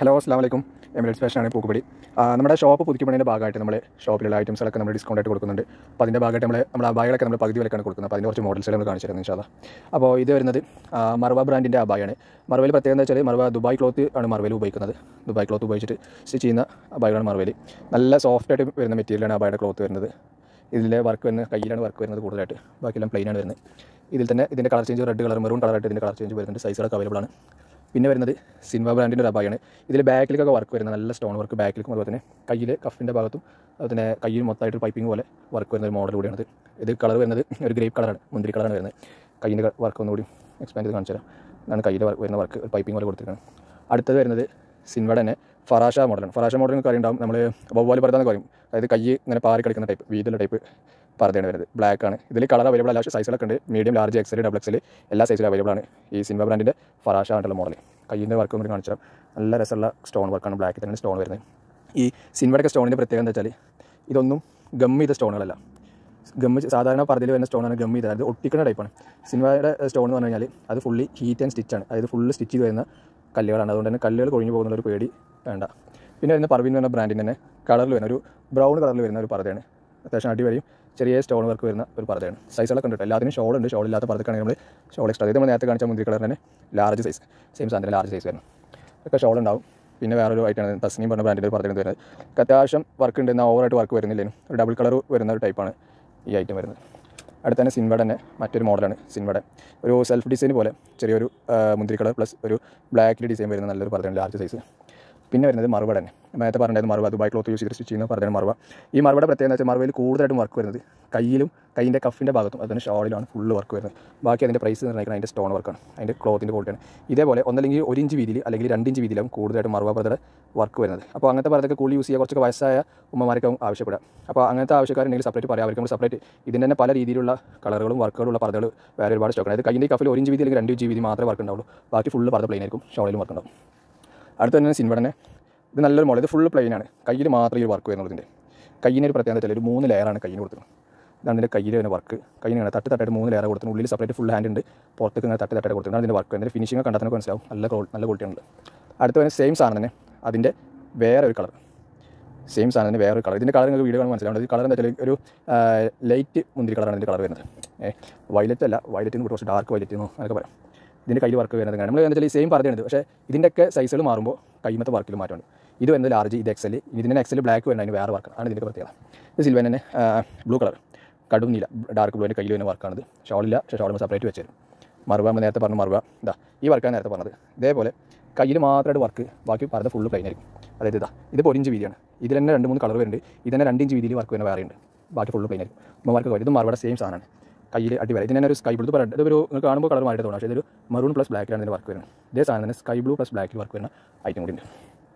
hello അസ്സാം വലൈക്കും Emirates ഫാഷനാണ് പൂക്കുപടി ആ, നമ്മുടെ ഷോപ്പ് പുതുക്കിപ്പണിൻ്റെ ഭാഗമായിട്ട് നമ്മൾ ഷോപ്പിലുള്ള ഐറ്റംസുകളൊക്കെ നമ്മൾ ഡിസ്കൗണ്ട് ആയിട്ട് കൊടുക്കുന്നുണ്ട് അപ്പോൾ അതിൻ്റെ ഭാഗമായിട്ട് നമ്മൾ നമ്മുടെ അബായകളൊക്കെ നമ്മൾ പകുതി വിലക്കാണ് കൊടുക്കുന്നത് അപ്പോൾ അതിൻ്റെ കുറച്ച് മോഡൽസ് നമ്മൾ കാണിച്ചു തരുന്നത് ഇൻഷാല്ല അപ്പോൾ ഇത് വരുന്നത് ആ, മർവ ബ്രാൻഡിൻ്റെ അബായാണ് മർവയിൽ പ്രത്യേകത എന്ന് വെച്ചാൽ മർവ ദുബായ് ക്ലോത്ത് ആണ് മർവയിൽ ഉപയോഗിക്കുന്നത് ദുബായ് ക്ലോത്ത് ഉപയോഗിച്ചിട്ട് സ്റ്റിച്ച് ചെയ്യുന്ന അബായകളാണ് മർവയിൽ നല്ല സോഫ്റ്റ് ആയിട്ട് വരുന്ന മെറ്റീരിയലാണ് അബായുടെ ക്ലോത്ത് വരുന്നത് ഇതിലെ വർക്ക് വരുന്നത് കയ്യിലാണ് വർക്ക് വരുന്നത് കൂടുതലായിട്ട് ബാക്കിയെല്ലാം പ്ലെയിൻ ആണ് വരുന്നത് ഇതിൽ തന്നെ ഇതിൻ്റെ colour change red colour maroon കളറായിട്ട് ഇതിൻ്റെ കളർ ചേഞ്ച് വരുന്നുണ്ട് സൈസുകളൊക്കെ അവൈലബിൾ ആണ് പിന്നെ വരുന്നത് സിൻവ ബ്രാൻഡിൻ്റെ ഒരു അബായാണ് ഇതിൽ ബാക്കിലേക്കൊക്കെ വർക്ക് വരുന്ന നല്ല സ്റ്റോൺ വർക്ക് ബാക്കിലേക്കും അതുപോലെ തന്നെ കയ്യിൽ കഫിൻ്റെ ഭാഗത്തും അതുപോലെ തന്നെ കയ്യിൽ മൊത്തമായിട്ട് പൈപ്പിംഗ് പോലെ വർക്ക് വരുന്ന ഒരു മോഡൽ കൂടിയാണിത് ഇത് കളർ വരുന്നത് ഒരു ഗ്രേപ്പ് കളറാണ് മുന്തിരി കളറാണ് വരുന്നത് കയ്യിൻ്റെ വർക്ക് ഒന്നുകൂടി എക്സ്പാൻഡ് ചെയ്ത് കാണിച്ചു തരാം ഇതാണ് കയ്യിൽ വരുന്ന വർക്ക് ഒരു പൈപ്പിംഗ് പോലെ കൊടുത്തിരിക്കുന്നത് അടുത്തത് വരുന്നത് സിൻവയുടെ തന്നെ ഫറാഷ മോഡലാണ് ഫറാഷ മോഡൽ നിങ്ങൾക്ക് അറിയുണ്ടാവും നമ്മൾ വവ്വാലി പർദ്ദ എന്ന് പറയും അതായത് കൈ ഇങ്ങനെ പാറി കളിക്കുന്ന ടൈപ്പ് വീതിയുള്ള ടൈപ്പ് പർദ്ദയാണ് വരുന്നത് ബ്ലാക്ക് ആണ് ഇതിൽ കളർ അവൈലബിൾ അല്ല പക്ഷേ സൈസുകളൊക്കെ ഉണ്ട് medium large XL double XL എല്ലാ സൈസിലും അവൈലബിൾ ആണ് ഈ സിൻവ ബ്രാൻഡിൻ്റെ ഫറാഷ ആയിട്ടുള്ള മോഡൽ കയ്യിൻ്റെ വർക്ക് കൂടി കാണിച്ചാൽ നല്ല രസമുള്ള സ്റ്റോൺ വർക്കാണ് ബ്ലാക്കിൽ തന്നെ സ്റ്റോൺ വരുന്നത് ഈ സിൻവയുടെ സ്റ്റോണിൻ്റെ പ്രത്യേകത എന്താ വെച്ചാൽ ഇതൊന്നും ഗം ചെയ്ത സ്റ്റോണുകളല്ല ഗമ്മ് സാധാരണ പർദ്ദയിൽ വരുന്ന സ്റ്റോണാണ് ഗമ്മ് ചെയ്തത് അത് ഒട്ടിക്കുന്ന ടൈപ്പാണ് സിനിമയുടെ സ്റ്റോൺ എന്ന് പറഞ്ഞു കഴിഞ്ഞാൽ അത് ഫുള്ളി ഹീറ്റ് ആൻഡ് സ്റ്റിച്ചാണ് അതായത് ഫുള്ള് സ്റ്റിച്ച് ചെയ്ത് വരുന്ന കല്ലുകളാണ് അതുകൊണ്ട് തന്നെ കല്ലുകൾ കൊഴിഞ്ഞു പോകുന്ന ഒരു പേടി വേണ്ട പിന്നെ വരുന്ന പർവീൻ എന്ന ബ്രാൻഡിൻ്റെ തന്നെ കളറിൽ വരുന്ന ഒരു ബ്രൗൺ കളറിൽ വരുന്ന ഒരു പർദ്ദയാണ് അത്യാവശ്യം അടിവരെയും ചെറിയ സ്റ്റോൺ വർക്ക് വരുന്ന ഒരു പർദ്ദയാണ് സൈസുകളൊക്കെ ഉണ്ട് കേട്ടോ എല്ലാത്തിനും ഷോൾ ഉണ്ട് ഷോൾ ഇല്ലാത്ത പർദ്ദക്കാണെങ്കിൽ നമ്മൾ ഷോൾ എക്സ്ട്രാ ഇത് നമ്മൾ നേരത്തെ കാണിച്ച മുന്തിരി കളർ തന്നെ ലാർജ് സൈസ് സെയിം സാധനം ലാർജ് സൈസ് വരുന്നത് ഒക്കെ ഷോൾ ഉണ്ടാവും പിന്നെ വേറൊരു ഐറ്റാണ് തസ്നീം പറഞ്ഞ ബ്രാൻഡിൻ്റെ ഒരു പർദ്ദ വരുന്നത് ഒക്കെ അത്യാവശ്യം വർക്ക് ഉണ്ട് എന്നാൽ ഓവറായിട്ട് വർക്ക് വരുന്നില്ലേനും ഒരു ഡബിൾ കളർ വരുന്ന ഒരു ടൈപ്പാണ് ഈ ഐറ്റം വരുന്നത് അടുത്ത തന്നെ സിൻവയുടെ തന്നെ മറ്റൊരു മോഡലാണ് സിൻവയുടെ ഒരു സെൽഫ് ഡിസൈൻ പോലെ ചെറിയൊരു ആ, മുന്തിരി കളർ പ്ലസ് ഒരു ബ്ലാക്കിൽ ഡിസൈൻ വരുന്ന നല്ലൊരു പർദ്ദയാണ് ലാർജ് സൈസ് പിന്നെ വരുന്നത് മറുവ തന്നെ നേരത്തെ പറഞ്ഞത് മറുവ ദുബായ് ക്ലോത്ത് യൂസ് ചെയ്ത് സ്റ്റിച്ച് ചെയ്യുന്ന പർദ്ദയാണ് മറുവ ഈ മറുവയുടെ പ്രത്യേകത എന്ന് വെച്ചാൽ മറുവയിൽ കൂടുതലായിട്ടും വർക്ക് വരുന്നത് കയ്യിലും കയ്യിൻ്റെ കഫിൻ്റെ ഭാഗത്തും അതിന് ഷോളിലാണ് ഫുള്ള് വർക്ക് വരുന്നത് ബാക്കി അതിൻ്റെ പ്രൈസ് നിർണ്ണയിക്കുന്നത് അതിൻ്റെ സ്റ്റോൺ വർക്കാണ് അതിൻ്റെ ക്ലോത്തിൻ്റെ ക്വാളിറ്റിയാണ് ഇതേപോലെ ഒന്നല്ലെങ്കിൽ ഒരു ഇഞ്ച് വീതിയിൽ അല്ലെങ്കിൽ രണ്ട് ഇഞ്ച് വീതിയിലും കൂടുതലായിട്ട് മറുവ പർദ്ദയുടെ വർക്ക് വരുന്നത് അപ്പോൾ അങ്ങനത്തെ പർദ്ദക്ക് കൂടുതൽ യൂസ് ചെയ്യുക കുറച്ചൊക്കെ വയസ്സായ ഉമ്മമാർക്കും ആവശ്യപ്പെടുക അപ്പോൾ അങ്ങനത്തെ ആവശ്യക്കാരുണ്ടെങ്കിൽ സെപ്പറേറ്റ് പറയാം അവർക്ക് നമ്മൾ സെപ്പറേറ്റ് ഇതിൻ്റെ തന്നെ പല രീതിയിലുള്ള കളറുകളും വർക്കുകളും ഉള്ള പർദ്ദകൾ വേറെ ഒരുപാട് സ്റ്റോക്കാണ് അതായത് കയ്യിൻ്റെ കഫിൽ ഒരു ഇഞ്ച് വീതി അല്ലെങ്കിൽ രണ്ട് ഇഞ്ച് വീതി മാത്രമേ വർക്ക് ഉണ്ടാവുള്ളൂ ബാക്കി ഫുള്ള് പർദ്ദ പ്ലെയിൻ ആയിരിക്കും ഷോളിലും വർക്ക് ഉണ്ടാവും അടുത്ത തന്നെ സിൻവടനെ ഇത് നല്ലൊരു മോഡൽ ഇത് ഫുള്ള് പ്ലെയിൻ ആണ് കയ്യിൽ മാത്രമേ ഈ വർക്ക് വരുന്നുള്ളൂ ഇതിൻ്റെ കയ്യിന് ഒരു പ്രത്യേകത വെച്ചാൽ ഒരു മൂന്ന് ലെയറാണ് കയ്യിന് കൊടുത്തത് ഇതാണ് ഇതിൻ്റെ കയ്യിൽ വരുന്ന വർക്ക് കയ്യിന് തട്ട് തട്ടായിട്ട് മൂന്ന് ലെയർ കൊടുത്തു ഉള്ളിൽ സെപ്പറേറ്റ് ഫുൾ ഹാൻഡ് ഉണ്ട് പുറത്തേക്ക് ഇങ്ങനെ തട്ട് തട്ടായിട്ട് കൊടുത്തിട്ടുണ്ട് അതിൻ്റെ വർക്ക് അതിൻ്റെ ഫിനിഷിംഗ് കണ്ടാൽ തന്നെ മനസ്സിലാവും നല്ല qual- നല്ല ക്വാളിറ്റി ഉണ്ട് അടുത്ത വരുന്ന സെയിം സാധനം തന്നെ അതിൻ്റെ വേറെ ഒരു കളർ സെയിം സാധനം തന്നെ വേറൊരു കളർ ഇതിൻ്റെ കളർ നിങ്ങൾക്ക് വീഡിയോ കാണാൻ മനസ്സിലാവും ഈ കളർ എന്താ വെച്ചാൽ ഒരു ലൈറ്റ് മുന്തിരി കളറാണ് ഇതിൻ്റെ കളർ വരുന്നത് ഏ വയലറ്റ് അല്ല വയലറ്റ് എന്ന് കുറച്ച് ഡാർക്ക് വയലറ്റ് എന്നോ അങ്ങനെയൊക്കെ പറയാം ഇതിൻ്റെ കയ്യിൽ വർക്ക് വരുന്നത് നമ്മൾ എന്താ വെച്ചാൽ ഈ സെയിം പർദ്ദയാണ് പക്ഷേ ഇതിൻ്റെയൊക്കെ സൈസുകൾ മാറുമ്പോൾ കൈമത്തെ വർക്കിൽ മാറ്റമുണ്ട് ഇത് വരുന്നത് ലാർജ് ഇത് എക്സൽ ഇതിൻ്റെ എക്സൽ ബ്ലാക്ക് വരുന്നത് അതിന് വേറെ വർക്കാണ് ആണ് ഇതിൻ്റെ പ്രത്യേകത ഇത് സിൽവൻ തന്നെ ബ്ലൂ കളർ കടും നീല ഡാർക്ക് ബ്ലൂവിൻ്റെ കയ്യിൽ വരുന്ന വർക്കാണിത് ഷോളില്ല പക്ഷേ ഷോൾ സെപ്പറേറ്റ് വെച്ച് തരും മറുപ നമ്മൾ നേരത്തെ പറഞ്ഞ മറുപ ഇതാ ഈ വർക്കാണ് നേരത്തെ പറഞ്ഞത് ഇതേപോലെ കയ്യിൽ മാത്രമായിട്ട് വർക്ക് ബാക്കി പർദ്ദ ഫുള്ള് പ്ലെയിൻ ആയിരിക്കും അതായത് ഇതാ ഇത് ഒരു ഇഞ്ച് വീതിയാണ് ഇതിൽ തന്നെ രണ്ട് മൂന്ന് കളർ വരുന്നുണ്ട് ഇത് തന്നെ രണ്ട് ഇഞ്ച് വീതിയിൽ വർക്ക് വരുന്ന വേറെ ഉണ്ട് ബാക്കി ഫുള്ള് പ്ലെയിൻ ആയിരിക്കും അപ്പോൾ വർക്ക് വരും ഇത് മറുപടി സെയിം സാധനമാണ് കയ്യിൽ അടി വരെ ഇതിന് തന്നെ ഒരു സ്കൈ ബ്ലൂ പറയുന്നത് ഇതൊരു നിങ്ങൾ കാണുമ്പോൾ കളർ മാറിയിട്ട് തോന്നുന്നു പക്ഷേ ഇതൊരു മറൂൺ പ്ലസ് ബ്ലാക്കിലാണ് ഇതിന് വർക്ക് വരുന്നത് ഇതേ സാധനം തന്നെ സ്കൈ ബ്ലൂ പ്ലസ് ബ്ലാക്കിൽ വർക്ക് വരുന്ന ഐറ്റം കൂടി ഉണ്ട്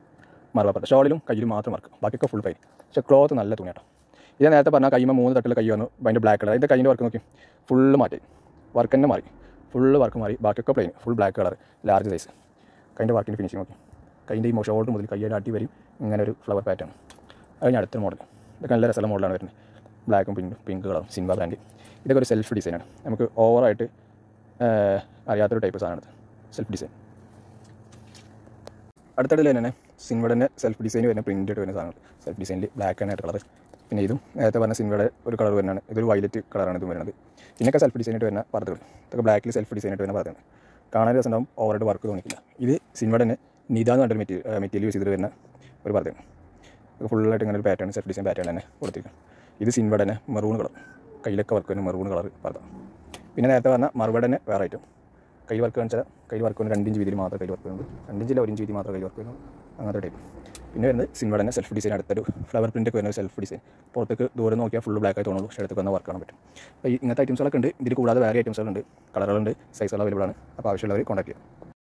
മറുപടി ഷോളിലും കയ്യിലും മാത്രം വർക്ക് ബാക്കിയൊക്കെ ഫുൾ പ്ലെയിൻ പക്ഷേ ക്ലോത്ത് നല്ല തുണിയാട്ടോ ഇത് നേരത്തെ പറഞ്ഞാൽ കൈമ മൂന്ന് തട്ടിൽ കൈ വന്നു അതിൻ്റെ ബ്ലാക്ക് കളർ അതിൻ്റെ കൈൻ്റെ വർക്ക് നോക്കി ഫുള്ള് മാറ്റി വർക്ക് തന്നെ മാറി ഫുള്ള് വർക്ക് മാറി ബാക്കിയൊക്കെ plain full black colour large size കൈൻ്റെ വർക്കിൻ്റെ ഫിനിഷിങ് നോക്കി കൈൻ്റെ ഈ ഷോൾഡർ മുതൽ കയ്യുടെ അടി വരും ഇങ്ങനെ ഒരു ഫ്ലവർ പാറ്റേൺ അത് ഞാൻ അടുത്ത മോഡൽ ഇതൊക്കെ നല്ല രസമുള്ള മോഡലാണ് വരുന്നത് ബ്ലാക്കും പിങ്ക് പിങ്ക് കളറും സിൻവ ബ്രാൻഡ് ഇതൊക്കെ ഒരു സെൽഫ് ഡിസൈനാണ് നമുക്ക് ഓവറായിട്ട് അറിയാത്തൊരു ടൈപ്പ് സാധനമാണ് സെൽഫ് ഡിസൈൻ അടുത്തതിൽ തന്നെ സിൻവയുടെ സെൽഫ് ഡിസൈൻ വരുന്ന പ്രിൻ്റ് ആയിട്ട് വരുന്ന സാധനങ്ങൾ സെൽഫ് ഡിസൈനിൽ ബ്ലാക്ക് ആൻഡ് കളർ പിന്നെ ഇതും നേരത്തെ പറഞ്ഞ സിൻവയുടെ ഒരു കളർ വരുന്നതാണ് ഇതൊരു വയലറ്റ് കളറാണ് ഇതും വരുന്നത് പിന്നൊക്കെ സെൽഫ് ഡിസൈൻ ആയിട്ട് വരുന്ന പർദ്ദകൾ ഇതൊക്കെ ബ്ലാക്കിൽ സെൽഫ് ഡിസൈൻ ആയിട്ട് വരുന്ന പർദ്ദയാണ് കാണാൻ രസം ഉണ്ടാവും ഓവറായിട്ട് വർക്ക് തോന്നിക്കില്ല ഇത് സിൻവയുടെ തന്നെ നിത എന്ന് പറഞ്ഞൊരു മെറ്റീരിയൽ മെറ്റീരിയൽ യൂസ് ചെയ്തിട്ട് വരുന്ന ഒരു പർദ്ദയാണ് ഇത് ഫുള്ളായിട്ട് ഇങ്ങനെ ഒരു പാറ്റേൺ സെൽഫ് ഡിസൈൻ പാറ്റേൺ തന്നെ കൊടുത്തിരിക്കുന്നത് ഇത് സിൻവയുടെ തന്നെ മെറൂൺ കളർ കയ്യിലൊക്കെ വർക്ക് വരുന്ന മെറൂൺ കളർ പർദ്ദ പിന്നെ നേരത്തെ പറഞ്ഞ മറുപടി തന്നെ വേറെ ഐറ്റം കൈ വർക്ക് കാണിച്ചാൽ കൈ വർക്ക് വരുന്നത് രണ്ട് ഇഞ്ച് വീതിയിൽ മാത്രമേ കൈ വർക്ക് വരുന്നത് രണ്ട് ഇഞ്ചില്ല ഒരു ഇഞ്ച് വീതി മാത്രമേ കൈ വർക്ക് വരുന്നത് അങ്ങനത്തെ ടൈപ്പ് പിന്നെ വരുന്നത് സിൻവയുടെ തന്നെ സെൽഫ് ഡിസൈൻ അടുത്തൊരു ഫ്ലവർ പ്രിൻ്റ് ഒക്കെ വരുന്ന സെൽഫ് ഡിസൈൻ പുറത്തേക്ക് ദൂരം നോക്കിയാൽ ഫുൾ ബ്ലാക്ക് ആയി തോന്നുള്ളൂ പക്ഷേ അടുത്ത് വന്ന വർക്ക് കാണാൻ പറ്റും അപ്പോൾ ഈ ഇങ്ങനത്തെ ഐറ്റംസുകളൊക്കെ ഉണ്ട് ഇതിൽ കൂടാതെ വേറെ ഐറ്റംസുകളുണ്ട് കളറുകളുണ്ട് സൈസുകൾ അവൈലബിൾ ആണ് അപ്പോൾ ആവശ്യമുള്ളവർ കോൺടാക്ട് ചെയ്യാം